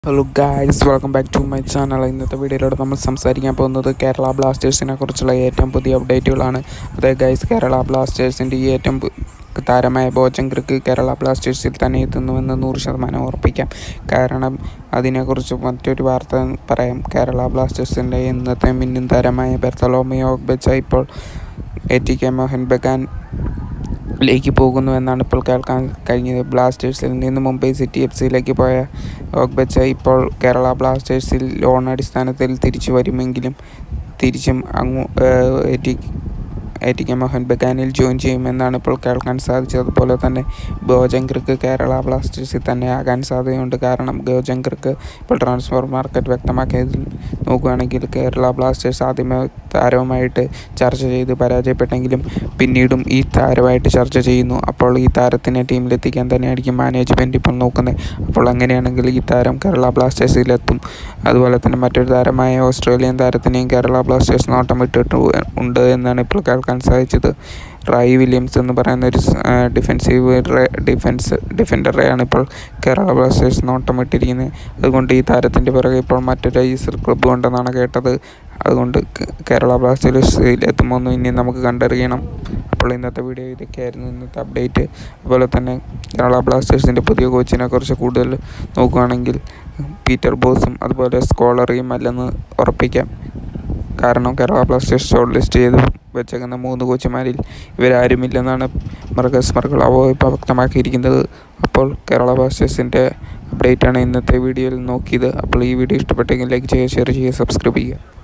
hello guys welcome back to my channel ഇന്നത്തെ വീഡിയോയിലൂടെ നമ്മൾ സംസാരിക്കാൻ പോകുന്നത് കേരള ബ്ലാസ്റ്റേഴ്സിനെ കുറിച്ചുള്ള ഏറ്റവും പുതിയ അപ്ഡേറ്റുകളാണ് അതെ ഗൈസ് കേരള ബ്ലാസ്റ്റേഴ്സിൻ്റെ ഈ ഏറ്റവും പു- താരമായ ബോജങ്കർക്ക് കേരള ബ്ലാസ്റ്റേഴ്സിൽ തന്നെ എത്തുന്നുവെന്ന് നൂറ് ശതമാനം ഉറപ്പിക്കാം കാരണം അതിനെക്കുറിച്ച് മറ്റൊരു വാർത്ത പറയാം കേരള ബ്ലാസ്റ്റേഴ്സിൻ്റെ ഇന്നത്തെ മിന്നും താരമായ ബെർത്തലോമിയോ ബെച്ച ഇപ്പോൾ A T K Mohun Bagan ലേക്ക് പോകുന്നു എന്നാണ് ഇപ്പോൾ കേൾക്കാൻ കഴിഞ്ഞത് ബ്ലാസ്റ്റേഴ്സിൽ നിന്ന് മുംബൈ സിറ്റി എഫ് സിയിലേക്ക് പോയ ഓഗ്ബച്ച ഇപ്പോൾ കേരള ബ്ലാസ്റ്റേഴ്സിൽ ലോൺ അടിസ്ഥാനത്തിൽ തിരിച്ചു വരുമെങ്കിലും തിരിച്ചും അങ്ങ് A T A T K Mohun ബഗാനിൽ ജോയിൻ ചെയ്യുമെന്നാണ് ഇപ്പോൾ കേൾക്കാൻ സാധിച്ചത് അതുപോലെ തന്നെ ഗോജങ്കർക്ക് കേരള ബ്ലാസ്റ്റേഴ്സിൽ തന്നെ ആകാൻ സാധ്യതയുണ്ട് കാരണം ഗോജങ്കർക്ക് ഇപ്പോൾ ട്രാൻസ്ഫർ മാർക്കറ്റ് വ്യക്തമാക്കിയതിൽ നോക്കുകയാണെങ്കിൽ കേരള ബ്ലാസ്റ്റേഴ്സ് ആദ്യമേ താരവുമായിട്ട് ചർച്ച ചെയ്ത് പരാജയപ്പെട്ടെങ്കിലും പിന്നീടും ഈ താരമായിട്ട് ചർച്ച ചെയ്യുന്നു അപ്പോൾ ഈ താരത്തിനെ ടീമിലെത്തിക്കാൻ തന്നെയായിരിക്കും മാനേജ്മെൻറ്റ് ഇപ്പോൾ നോക്കുന്നത് അപ്പോൾ അങ്ങനെയാണെങ്കിൽ ഈ താരം കേരള ബ്ലാസ്റ്റേഴ്സിലെത്തും അതുപോലെ തന്നെ മറ്റൊരു താരമായ ഓസ്ട്രേലിയൻ താരത്തിനെയും കേരള ബ്ലാസ്റ്റേഴ്സ് നോട്ടം ഇട്ടിട്ട് ഉണ്ട് എന്നാണ് ഇപ്പോൾ കേൾക്കാൻ സാധിച്ചത് റായി വില്യംസ് എന്ന് പറയുന്ന ഒരു ഡിഫെൻസീവ് ഡിഫൻസ് ഡിഫൻഡറെയാണ് ഇപ്പോൾ കേരള ബ്ലാസ്റ്റേഴ്സ് നോട്ടമിട്ടിരിക്കുന്നത് അതുകൊണ്ട് ഈ താരത്തിൻ്റെ പിറകെ ഇപ്പോൾ മറ്റൊരു ഐ എസ് എൽ ക്ലബ്ബ് ഉണ്ടെന്നാണ് കേട്ടത് അതുകൊണ്ട് കേ- കേരള ബ്ലാസ്റ്റേഴ്സിൽ എത്തുമോ എന്ന് ഇനി നമുക്ക് കണ്ടറിയണം അപ്പോൾ ഇന്നത്തെ വീഡിയോ ഇതൊക്കെയായിരുന്നു ഇന്നത്തെ അപ്ഡേറ്റ് അതുപോലെ തന്നെ കേരള ബ്ലാസ്റ്റേഴ്സിൻ്റെ പുതിയ കോച്ചിനെ കുറിച്ച് കൂടുതൽ നോക്കുകയാണെങ്കിൽ പീറ്റർ ബോസും അതുപോലെ സ്കോളറിയും അല്ലെന്ന് ഉറപ്പിക്കാം കാരണം കേരള ബ്ലാസ്റ്റേഴ്സ് ഷോർട്ട് ലിസ്റ്റ് ചെയ്ത് വെച്ചേക്കുന്ന മൂന്ന് കോച്ചുമാരിൽ ഇവരാരുമില്ലെന്നാണ് മർഗസ് മർഗളാവോ ഇപ്പോൾ വ്യക്തമാക്കിയിരിക്കുന്നത് അപ്പോൾ കേരള ബ്ലാസ്റ്റേഴ്സിൻ്റെ അപ്ഡേറ്റാണ് ഇന്നത്തെ വീഡിയോയിൽ നോക്കിയത് അപ്പോൾ ഈ വീഡിയോ ഇഷ്ടപ്പെട്ടെങ്കിൽ ലൈക്ക് ചെയ്യുക ഷെയർ ചെയ്യുക സബ്സ്ക്രൈബ് ചെയ്യുക